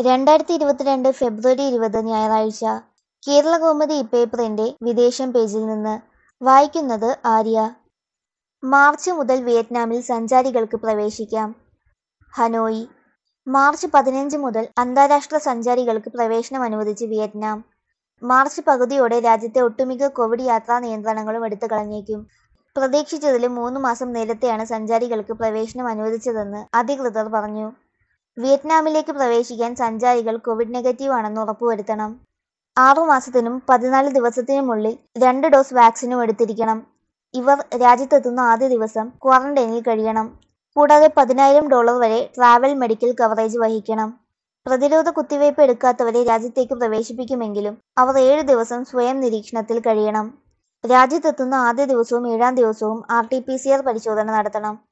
രണ്ടായിരത്തി ഇരുപത്തിരണ്ട് ഫെബ്രുവരി ഇരുപത് ഞായറാഴ്ച കേരളകൗമുദി ഇപ്പേപ്പറിന്റെ വിദേശം പേജിൽ നിന്ന് വായിക്കുന്നത് ആര്യ മാർച്ച് മുതൽ വിയറ്റ്നാമിൽ സഞ്ചാരികൾക്ക് പ്രവേശിക്കാം ഹനോയി മാർച്ച് പതിനഞ്ച് മുതൽ അന്താരാഷ്ട്ര സഞ്ചാരികൾക്ക് പ്രവേശനം അനുവദിച്ച് വിയറ്റ്നാം മാർച്ച് പകുതിയോടെ രാജ്യത്തെ ഒട്ടുമിക്ക കോവിഡ് യാത്രാ നിയന്ത്രണങ്ങളും എടുത്തു കളഞ്ഞേക്കും പ്രതീക്ഷിച്ചതിലും മൂന്ന് മാസം നേരത്തെയാണ് സഞ്ചാരികൾക്ക് പ്രവേശനം അനുവദിച്ചതെന്ന് അധികൃതർ പറഞ്ഞു വിയറ്റ്നാമിലേക്ക് പ്രവേശിക്കാൻ സഞ്ചാരികൾ കോവിഡ് നെഗറ്റീവ് ആണെന്ന് ഉറപ്പുവരുത്തണം ആറുമാസത്തിനും പതിനാല് ദിവസത്തിനുമുള്ളിൽ രണ്ട് ഡോസ് വാക്സിനും എടുത്തിരിക്കണം ഇവർ രാജ്യത്തെത്തുന്ന ആദ്യ ദിവസം ക്വാറന്റൈനിൽ കഴിയണം കൂടാതെ പതിനായിരം ഡോളർ വരെ ട്രാവൽ മെഡിക്കൽ കവറേജ് വഹിക്കണം പ്രതിരോധ കുത്തിവയ്പ് എടുക്കാത്തവരെ രാജ്യത്തേക്ക് പ്രവേശിപ്പിക്കുമെങ്കിലും അവർ ഏഴ് ദിവസം സ്വയം നിരീക്ഷണത്തിൽ കഴിയണം രാജ്യത്തെത്തുന്ന ആദ്യ ദിവസവും ഏഴാം ദിവസവും R T P C R പരിശോധന നടത്തണം